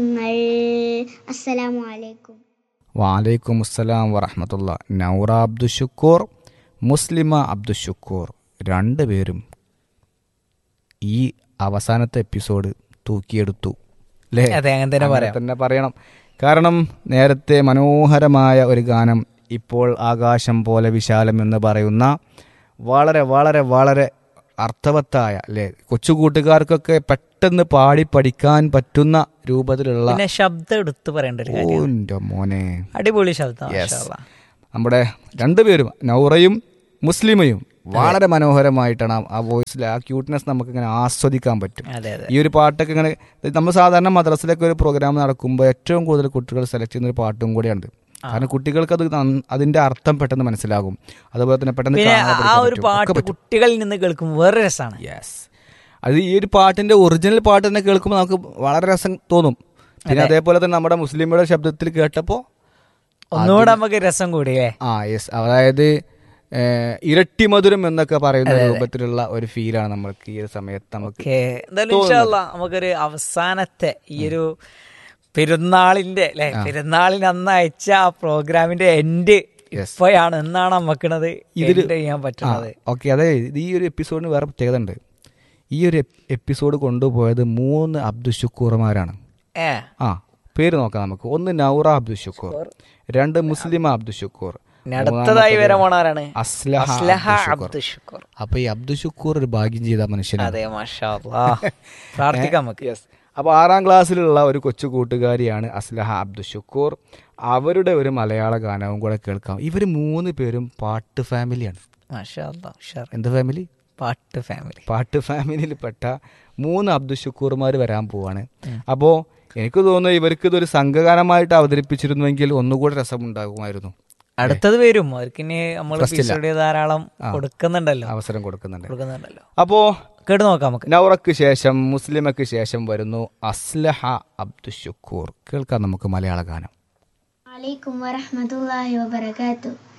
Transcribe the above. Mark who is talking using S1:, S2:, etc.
S1: അസ്സലാമു അലൈക്കും
S2: വാലൈക്കും അസ്സലാം വറഹമത്തുള്ള നൗറ അബ്ദുഷുക്കൂർ മുസ്ലിമ അബ്ദുഷുക്കൂർ രണ്ടുപേരും ഈ അവസാനത്തെ എപ്പിസോഡ് തൂക്കിയെടുത്തു അല്ലേ
S3: അതെ അങ്ങനെ തന്നെ
S2: അങ്ങനെ
S3: പറയാം
S2: തന്നെ പറയണം കാരണം നേരത്തെ മനോഹരമായ ഒരു ഗാനം ഇപ്പോൾ ആകാശം പോലെ വിശാലം എന്ന് പറയുന്ന വളരെ വളരെ വളരെ അർത്ഥവത്തായ അല്ലേ കൊച്ചു കൂട്ടുകാർക്കൊക്കെ പെട്ടെന്ന് പാടി പഠിക്കാൻ പറ്റുന്ന രൂപത്തിലുള്ള
S3: പിന്നെ ശബ്ദം എടുത്ത് പറയേണ്ട ഒരു കാര്യം
S2: ഓന്റെ മോനെ
S3: അടിപൊളി ശബ്ദം
S2: Yes.
S3: മാഷാ അല്ലാ.
S2: നമ്മുടെ രണ്ടുപേരും നൗറയും മുസ്ലിമയും വളരെ മനോഹരമായിട്ടാണ് ആ- ആ വോയിസിൽ ആ ക്യൂട്ട്നെസ് നമുക്ക് ഇങ്ങനെ ആസ്വദിക്കാൻ പറ്റും
S3: അതെ അതെ
S2: ഈ ഒരു പാട്ടൊക്കെ ഇങ്ങനെ നമ്മൾ സാധാരണ മദ്രസിലൊക്കെ ഒരു പ്രോഗ്രാം നടക്കുമ്പോൾ ഏറ്റവും കൂടുതൽ കുട്ടികൾ സെലക്ട് ചെയ്യുന്ന ഒരു പാട്ടും കൂടിയാണ് കാരണം കുട്ടികൾക്ക് അത് നന്ന- അതിന്റെ അർത്ഥം പെട്ടെന്ന് മനസ്സിലാകും അതുപോലെ തന്നെ പെട്ടെന്ന്
S3: പിന്നെ
S2: കാണാൻ
S3: ആ
S2: പഠിക്കാൻ
S3: ഒരു
S2: പറ്റും. ഒക്കെ
S3: പാട്ട്
S2: പറ്റും.
S3: കുട്ടികളിൽ നിന്ന് കേൾക്കുമ്പോൾ വേറെ രസമാണ്
S2: യെസ് അത് ഈ ഒരു പാട്ടിന്റെ ഒറിജിനൽ പാട്ട് തന്നെ കേൾക്കുമ്പോൾ നമുക്ക് വളരെ രസം തോന്നും പിന്നെ അതേപോലെ തന്നെ നമ്മുടെ മുസ്ലിമുടെ ശബ്ദത്തിൽ കേട്ടപ്പോൾ
S3: ഒന്നുകൂടെ നമുക്ക് രസം കൂടി അല്ലേ
S2: ആ യെസ് അതായത് ഏഹ്, ഇരട്ടി മധുരം എന്നൊക്കെ പറയുന്ന രൂപത്തിലുള്ള ഒരു ഫീലാണ് നമ്മൾക്ക് ഈ ഒരു സമയത്ത് നമുക്ക്
S3: ഓക്കെ എന്തായാലും ഇൻഷാ അല്ലാ നമുക്കൊരു അവസാനത്തെ ഈ ഒരു പെരുന്നാളിന്റെ അല്ലെ പെരുന്നാളിന് അന്ന് അയച്ച ആ പ്രോഗ്രാമിന്റെ എൻഡ് ഇപ്പോഴാണ് എന്നാണ് നമുക്കണത്
S2: ഇതില്
S3: എൻഡ് ചെയ്യാൻ പറ്റുന്നത്
S2: ഓക്കെ അതെ ഇത് ഈ ഒരു എപ്പിസോഡിന് വേറെ പ്രത്യേകത ഉണ്ട് ഈ ഒരു എപ്പിസോഡ് കൊണ്ടുപോയത് മൂന്ന് അബ്ദുൽ ഷുക്കൂർമാരാണ്
S3: ഏ
S2: ആ പേര് നോക്കാം നമുക്ക് ഒന്ന് നൗറ അബ്ദുൽ ഷുക്കൂർ രണ്ട് മുസ്ലിമ അബ്ദുൽ ഷുക്കൂർ
S3: ഇനി അടുത്തതായി വരാൻ പോണാരാണ്
S2: അസ്ലഹ
S3: അസ്ലഹ
S2: അബ്ദുൽ
S3: അബ്ദുൽ ഷുക്കൂർ
S2: അപ്പൊ ഈ അബ്ദുൽ ഷുക്കൂർ ഒരു ഭാഗ്യം ചെയ്ത മനുഷ്യനാണ്
S3: അതെ മാഷാ അല്ലാ. പ്രാർത്ഥിക്കാം നമുക്ക്
S2: യെസ് അപ്പോൾ ആറാം ക്ലാസ്സിലുള്ള ഒരു കൊച്ചു കൂട്ടുകാരിയാണ് അസ്ലഹ അബ്ദുൽ ഷുക്കൂർ അവരുടെ ഒരു മലയാള ഗാനവും കൂടെ കേൾക്കാം ഇവർ മൂന്ന് പേരും പാട്ട് ഫാമിലിയാണ്
S3: മാഷാ അല്ലാ, ഉഷാർ.
S2: എന്ത് ഫാമിലി
S3: പാട്ട് ഫാമിലി
S2: പാട്ട് ഫാമിലിയിൽപ്പെട്ട മൂന്ന് അബ്ദുൽ ഷുക്കൂർമാർ വരാൻ പോവാണ് അപ്പോൾ എനിക്ക് തോന്നുന്നു ഇവർക്ക് ഇതൊരു സംഘഗാനമായിട്ട് അവതരിപ്പിച്ചിരുന്നുവെങ്കിൽ ഒന്നുകൂടെ രസമുണ്ടാകുമായിരുന്നു
S3: അടുത്തത് വരും അവർക്ക് ഇനി നമ്മൾ എപ്പിസോഡ് ധാരാളം കൊടുക്കുന്നുണ്ടല്ലോ
S2: അവസരം കൊടുക്കുന്നുണ്ട്
S3: കൊടുക്കുന്നുണ്ടല്ലോ
S2: അപ്പോൾ
S3: കേട്ട് നോക്കാം നമുക്ക്
S2: നൗറക്ക് ശേഷം മുസ്ലിമക്ക് ശേഷം വരുന്നു അസ്ലഹ അബ്ദുൽ ഷുക്കൂർ കേൾക്കാം നമുക്ക് മലയാള ഗാനം
S1: അലൈക്കും വറഹ്മത്തുള്ളാഹി വബറകാതുഹു